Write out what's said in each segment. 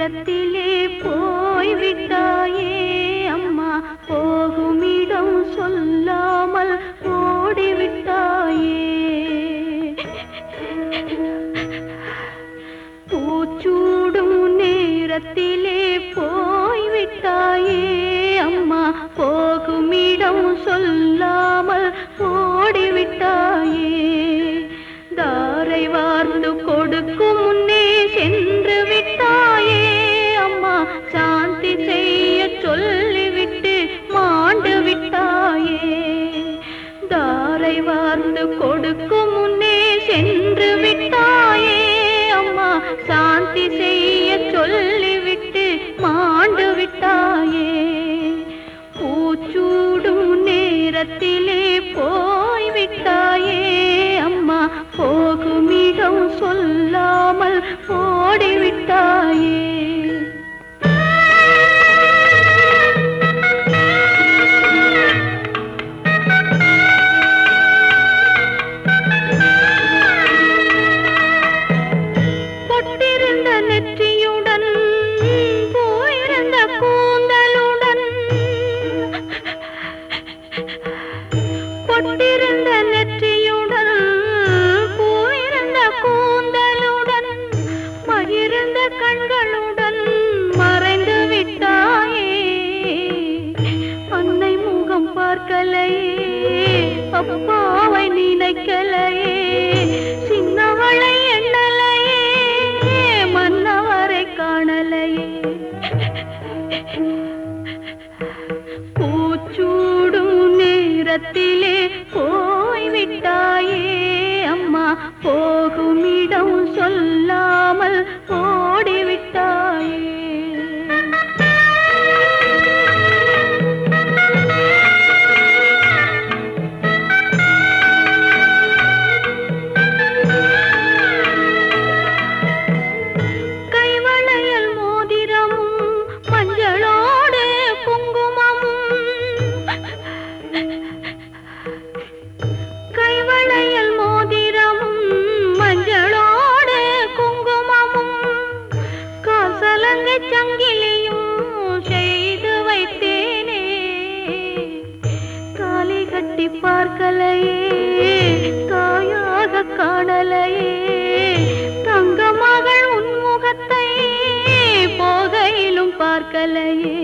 நேரத்திலே போய்விட்டாயே அம்மா போகுமிடம் சொல்லாமல் ஓடிவிட்டாயே பூச்சூடும் நேரத்திலே போய்விட்டாயே அம்மா போகுமிடம் சொல்லாமல் ஓடிவிட்டாயே தாரை வார்ந்து கொடுக்கும் முன்னே சென்று விட்டாயே அம்மா சாந்தி செய்ய சொல்லிவிட்டு மாண்டு விட்டாயே தாரை வார்ந்து கொடுக்கும் முன்னே சென்று விட்டாயே அம்மா சாந்தி செய்ய சொல்லிவிட்டு மாண்டு விட்டாயே பூச்சூடும் நேரத்திலே போய்விட்டாயே அம்மா போகுமிடம் சொல்லாமல் ஓடிவிட்டாயே பொட்டிருந்த நெற்றியுடன் போயிருந்த கூந்தலுடன் பொட்டிருந்த நெற்றியுடன் போயிருந்த கூந்தலுடன் மகிழ்ந்த கண்களுடன் மறைந்து விட்டாயே அன்னை முகம் பார்க்கலையே அப்பாவை நினைக்கலையே சின்னவளை எண்ணலையே மன்னவரை காணலையே பூச்சூடும் நேரத்திலே போய்விட்டாயே அம்மா போகுமிடம் சொல்லாமல் ஓடிவிட்டாயே கைவளையல் மோதிரமும் மஞ்சளோடு குங்குமமும் கைவளையல் மோதிரமும் மஞ்சளோடு குங்குமமும் காசலங்கை சங்கிலியும் செய்து வைத்தேனே காலை கட்டி பார்க்கலையே தாயாக காணலையே தங்க மகள் உன்முகத்தை போகையிலும் பார்க்கலையே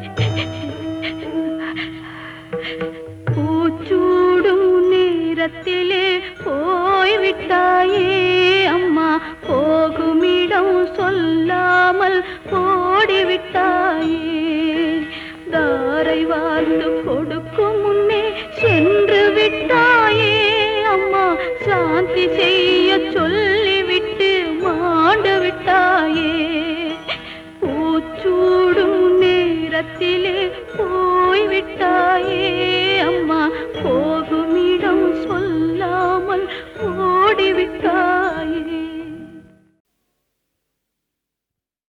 பூச்சூடும் நேரத்திலே போய்விட்டாயே அம்மா போகுமிடம் சொல்லாமல் ஓடிவிட்டாயே தாரை வாழ்ந்து கொடுக்கும் முன்னே சென்று விட்டாயே அம்மா சாந்தி செய்ய சொல்லிவிட்டு மாண்டு விட்டாயே பூச்சூடும் நேரத்திலே போய்விட்டாயே அம்மா போகுமிடம் சொல்லாமல் ஓடிவிட்டாயே